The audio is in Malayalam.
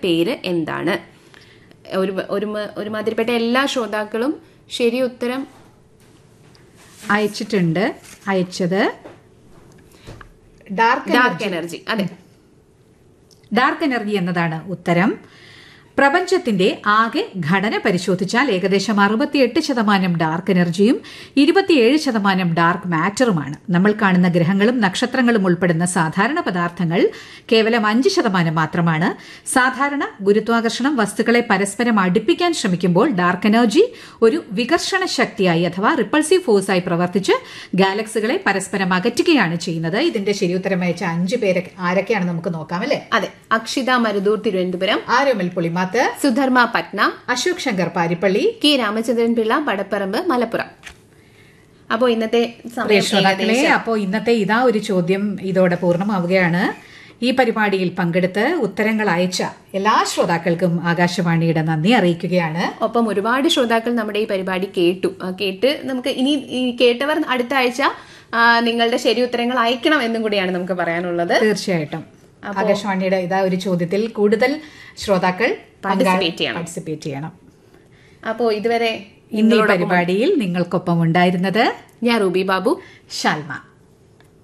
പേര് എന്താണ് ഒരു ഒരു ഒരുമാതിരിപ്പെട്ട എല്ലാ ശ്രോതാക്കളും ശരി ഉത്തരം അയച്ചിട്ടുണ്ട് അയച്ചത് ഡാർക്ക് ഡാർക്ക് എനർജി അതെ ഡാർക്ക് എനർജി എന്നതാണ് ഉത്തരം പ്രപഞ്ചത്തിന്റെ ആകെ ഘടന പരിശോധിച്ചാൽ ഏകദേശം അറുപത്തിയെട്ട് ശതമാനം ഡാർക്ക് എനർജിയും ഇരുപത്തിയേഴ് ശതമാനം ഡാർക്ക് മാറ്ററുമാണ് നമ്മൾ കാണുന്ന ഗ്രഹങ്ങളും നക്ഷത്രങ്ങളും ഉൾപ്പെടുന്ന സാധാരണ പദാർത്ഥങ്ങൾ കേവലം അഞ്ച് ശതമാനം മാത്രമാണ് സാധാരണ ഗുരുത്വാകർഷണം വസ്തുക്കളെ പരസ്പരം അടുപ്പിക്കാൻ ശ്രമിക്കുമ്പോൾ ഡാർക്ക് എനർജി ഒരു വികർഷണ ശക്തിയായി അഥവാ റിപ്പൾസീവ് ഫോഴ്സായി പ്രവർത്തിച്ച് ഗാലക്സികളെ പരസ്പരം അകറ്റുകയാണ് ചെയ്യുന്നത് ഇതിന്റെ ശരിയുത്തരം അയച്ച അഞ്ച് പേരെ ആരൊക്കെയാണ് നമുക്ക് നോക്കാം അല്ലേ അതെ അക്ഷിത മരുദൂർ തിരുവനന്തപുരം ആരോമൽ പുളിമാത്ത് സുധർമ്മ പട്ന അശോക് ശങ്കർ പാരിപ്പള്ളി കെ രാമചന്ദ്രൻ പിള്ള പടപ്പറമ്പ് മലപ്പുറം അപ്പോൾ ഇന്നത്തെ പ്രിയ സമയം ശ്രോതാക്കളെ ഏകദേശം അപ്പോൾ ഇന്നത്തെ ഇതാ ഒരു ചോദ്യം ഇതോടെ പൂർണ്ണമാവുകയാണ് ഈ പരിപാടിയിൽ പങ്കെടുത്ത് ഉത്തരങ്ങൾ അയച്ച എല്ലാ ശ്രോതാക്കൾക്കും ആകാശവാണിയുടെ നന്ദി അറിയിക്കുകയാണ് ഒപ്പം ഒരുപാട് ശ്രോതാക്കൾ നമ്മുടെ ഈ പരിപാടി കേട്ടു ആ, കേട്ട് നമുക്ക് ഇനി ഈ കേട്ടവർ അടുത്ത ആഴ്ച ആ, നിങ്ങളുടെ ശരി ഉത്തരങ്ങൾ അയക്കണം എന്നും കൂടിയാണ് നമുക്ക് പറയാനുള്ളത് തീർച്ചയായിട്ടും ആകാശവാണിയുടെ ഇതാ ഒരു ചോദ്യത്തിൽ കൂടുതൽ ശ്രോതാക്കൾ Participate ചെയ്യണം. പാർട്ടിസിപ്പേറ്റ് ചെയ്യണം അപ്പോൾ ഇതുവരെ ഇന്ന് ഈ പരിപാടിയിൽ നിങ്ങൾക്കൊപ്പം ഉണ്ടായിരുന്നത് ഞാൻ റൂബി ബാബു ഷാൽമ